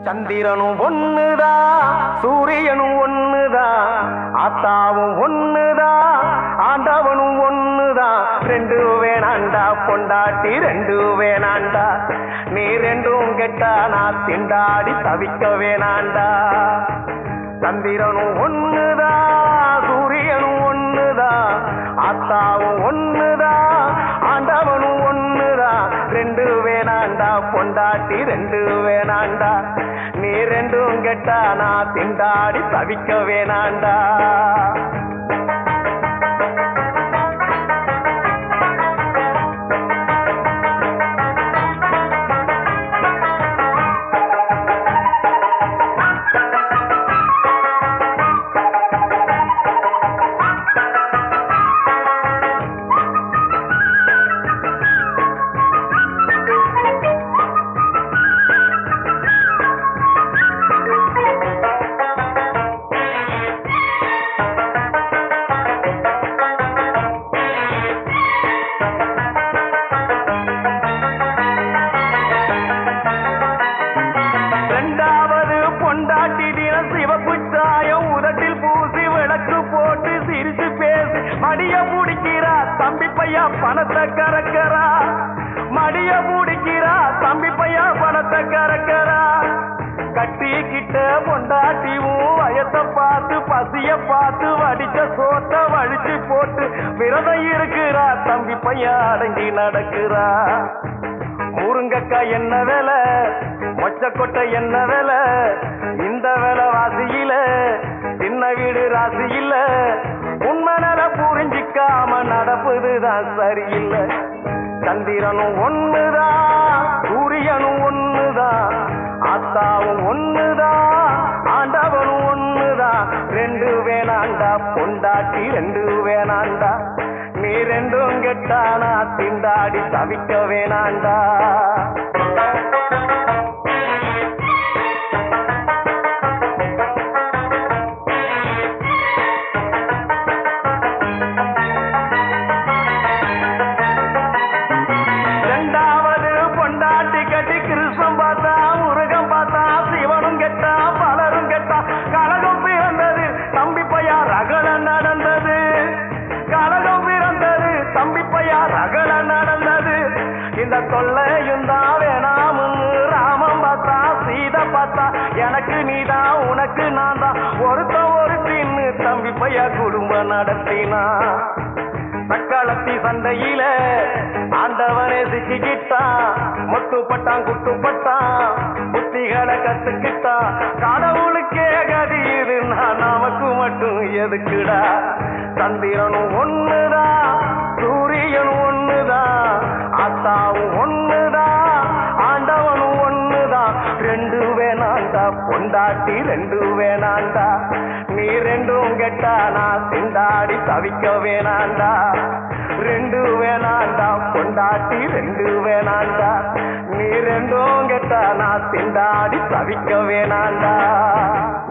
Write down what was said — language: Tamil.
சந்திரனும் ஒண்ணுதான் சூரியனும் ஒண்ணுதான் ஆத்தாவும் ஒண்ணுதான் ஆண்டவனும் ஒண்ணுதான் ரெண்டு வேணாண்டா பொண்டாட்டி ரெண்டு வேணாண்டா நீ ரெண்டும் கெட்டா நான் திண்டாடி தவிக்க வேணாண்டா சந்திரனும் ஒண்ணுதான் சூரியனும் ஒண்ணுதான் ஆத்தாவும் ஒண்ணுதான் ஆண்டவனும் ஒண்ணுதான் ரெண்டு வேணாண்டா பொண்டாட்டி ரெண்டு வேணாண்டா நீ ரெண்டும் கெட்டா நான் திண்டாடி தவிக்க வேணாண்டா ரெண்டாவது பொண்டாட்டி தினம் சிவப்பு சாயம் உதட்டில் பூசி விளக்கு போட்டு சிரிச்சு பேசி மடிய முடிக்கிறா தம்பி பையா பணத்தை கறக்கிறா மடிய முடிக்கிறா தம்பி பையா பணத்தை கறக்கிறா கட்டிக்கிட்ட பொண்டாட்டியும் வயத்தை பார்த்து பசிய பார்த்து வடிச்ச சோத்த வழிச்சு போட்டு விரதம் இருக்கிறா தம்பி பையா அடங்கி நடக்கிறா முருங்கக்காய் என்ன விலை மொச்சக்கொட்டை என்ன விலை இந்த விலை வாசியில சின்ன வீடு ராசியில உண்மை நல புரிஞ்சிக்காம நடப்புதுதான் சரியில்லை சந்திரனும் ஒண்ணுதான் சூரியனும் ஒண்ணுதான் ஆத்தாவும் ஒண்ணுதான் ஆண்டவனும் ஒண்ணுதான் ரெண்டு வேணாண்டா பொண்டாட்டி ரெண்டு வேணாண்டா நீ ரெண்டும் கெட்டானா திண்டாடி தவிக்க வேணாண்டா ரெண்டாவது பொண்டாட்டி கட்டி கிருஷ்ணன் பார்த்தா முருகன் பார்த்தா சிவனும் கெட்டா பலரும் கெட்டா கழகம் பிறந்தது தம்பி பையா ரகல நடந்தது கழகம் பிறந்தது தம்பி பையா ரகல நடந்தது இந்த தொல்லையும் தான் வேணாமுன்னு ராமன் பார்த்தா சீதை பார்த்தா எனக்கு நீதான் உனக்கு நான் தான் ஒருத்தன் ஒருத்தின்னு தம்பி பையா குடும்பம் நடத்தினா தக்காளத்தி சந்தையில ஆண்டவனே சிக்கிக்கிட்டான் முத்துப்பட்டான் குத்துப்பட்டான் புத்திகளை கத்துக்கிட்டான் கடவுளுக்கே கதி இதுன்னா நமக்கு மட்டும் எதுக்குடா சந்திரனும் ஒண்ணுதான் சூரியனும் ஒண்ணுதான் ஆத்தாவும் ஒண்ணுதான் ஆண்டவனும் ஒண்ணுதான் ரெண்டு வேணாண்டா பொண்டாட்டி ரெண்டு வேணாண்டா நீ ரெண்டும் கெட்டா நான் திண்டாடி தவிக்க வேணாண்டா ரெண்டு வேணாண்டா பொண்டாட்டி ரெண்டு வேணாண்டா நீ ரெண்டும் கெட்டா நான் திண்டாடி தவிக்க வேணாண்டா